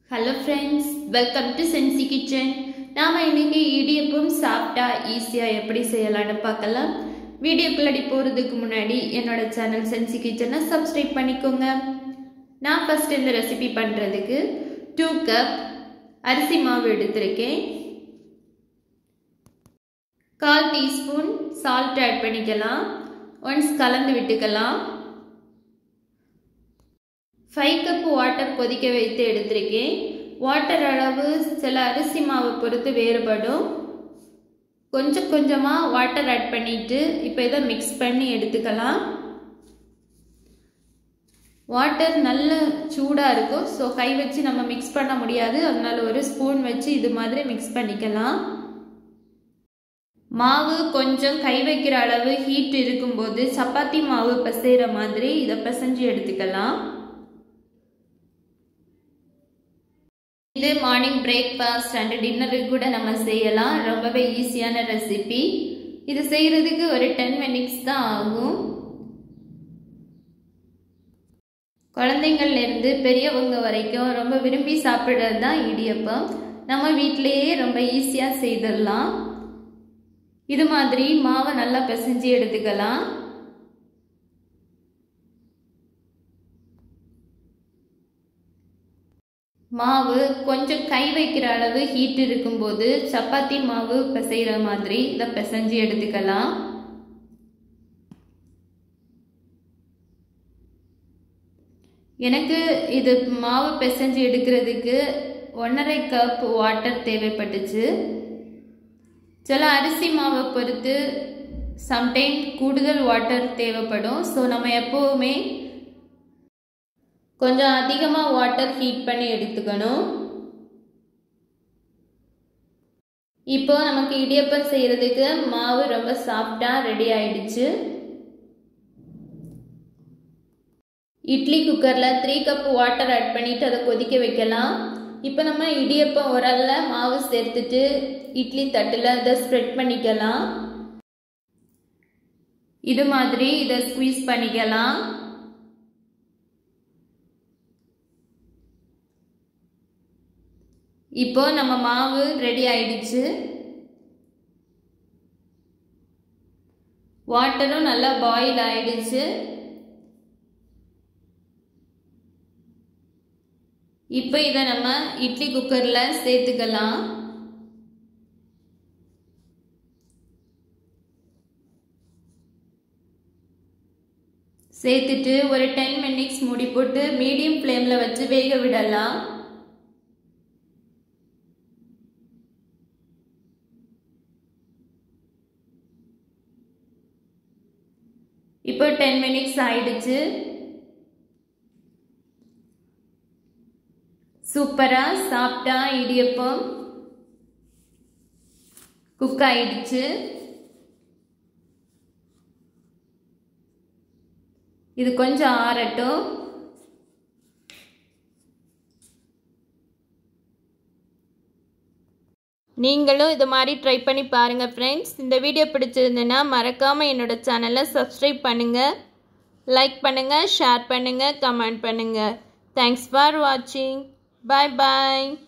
hello friends welcome to Sensi kitchen நாம் இன்னைக்கு இடியப்பம் சாப்பிட்டா ஈஸியாக எப்படி செய்யலாம்னு பார்க்கலாம் வீடியோக்குள்ளடி போகிறதுக்கு முன்னாடி என்னோட சேனல் சென்சி கிச்சனை சப்ஸ்கிரைப் பண்ணிக்கோங்க நான் ஃபஸ்ட் இந்த ரெசிபி பண்ணுறதுக்கு டூ கப் அரிசி மாவு எடுத்திருக்கேன் கால் டீஸ்பூன் சால்ட் ஆட் பண்ணிக்கலாம் ஒன்ஸ் கலந்து விட்டுக்கலாம் ஃபைவ் கப் வாட்டர் கொதிக்க வைத்து எடுத்திருக்கேன் வாட்டர் அளவு சில அரிசி மாவை பொறுத்து வேறுபடும் கொஞ்சம் கொஞ்சமாக வாட்டர் ஆட் பண்ணிட்டு இப்போ இதை மிக்ஸ் பண்ணி எடுத்துக்கலாம் வாட்டர் நல்ல சூடாக இருக்கும் ஸோ கை வச்சு நம்ம மிக்ஸ் பண்ண முடியாது அதனால ஒரு ஸ்பூன் வச்சு இது மாதிரி மிக்ஸ் பண்ணிக்கலாம் மாவு கொஞ்சம் கை வைக்கிற அளவு ஹீட் இருக்கும்போது சப்பாத்தி மாவு பிசைகிற மாதிரி இதை பிசைஞ்சு எடுத்துக்கலாம் இது மார்னிங் பிரேக்ஃபாஸ்ட் அண்ட் டின்னருக்கு கூட நம்ம செய்யலாம் ரொம்பவே ஈஸியான ரெசிபி இது செய்கிறதுக்கு ஒரு டென் மினிட்ஸ் தான் ஆகும் குழந்தைங்கள்லேருந்து பெரியவங்க வரைக்கும் ரொம்ப விரும்பி சாப்பிட்றது தான் இடியப்பம் நம்ம வீட்டிலையே ரொம்ப ஈஸியாக செய்திடலாம் இது மாதிரி மாவை நல்லா பிசைஞ்சு எடுத்துக்கலாம் மாவு கொஞ்சம் கை வைக்கிற அளவு ஹீட் இருக்கும்போது சப்பாத்தி மாவு பிசைகிற மாதிரி இதை பிசைஞ்சு எடுத்துக்கலாம் எனக்கு இது மாவு பிசைஞ்சு எடுக்கிறதுக்கு ஒன்றரை கப் வாட்டர் தேவைப்பட்டுச்சு சில அரிசி மாவை பொறுத்து சம்டைம் கூடுதல் வாட்டர் தேவைப்படும் ஸோ நம்ம எப்போவுமே கொஞ்சம் அதிகமாக வாட்டர் ஹீட் பண்ணி எடுத்துக்கணும் இப்போ நமக்கு இடியப்பம் செய்கிறதுக்கு மாவு ரொம்ப சாஃப்டாக ரெடி ஆயிடுச்சு இட்லி குக்கரில் த்ரீ கப் வாட்டர் ஆட் பண்ணிவிட்டு அதை கொதிக்க வைக்கலாம் இப்போ நம்ம இடியப்பம் உரலில் மாவு சேர்த்துட்டு இட்லி தட்டில் இதை ஸ்ப்ரெட் பண்ணிக்கலாம் இது மாதிரி இதை ஸ்குவீஸ் பண்ணிக்கலாம் இப்போ நம்ம மாவு ரெடி ஆயிடுச்சு வாட்டரும் நல்லா பாயில் ஆயிடுச்சு இப்போ இதை நம்ம இட்லி குக்கரில் சேர்த்துக்கலாம் சேர்த்துட்டு ஒரு டென் மினிட்ஸ் மூடி போட்டு மீடியம் ஃப்ளேமில் வச்சு வேக விடலாம் இப்போ டென் மினிட்ஸ் ஆயிடுச்சு சூப்பராக சாப்பிட்டா இடியப்பம் குக் ஆயிடுச்சு இது கொஞ்சம் ஆறட்டும் நீங்களும் இது மாதிரி ட்ரை பண்ணி பாருங்கள் ஃப்ரெண்ட்ஸ் இந்த வீடியோ பிடிச்சிருந்தேன்னா மறக்காமல் என்னோடய சேனலை சப்ஸ்கிரைப் பண்ணுங்கள் லைக் பண்ணுங்கள் ஷேர் பண்ணுங்கள் கமெண்ட் பண்ணுங்கள் தேங்க்ஸ் ஃபார் வாட்சிங் பாய் பாய்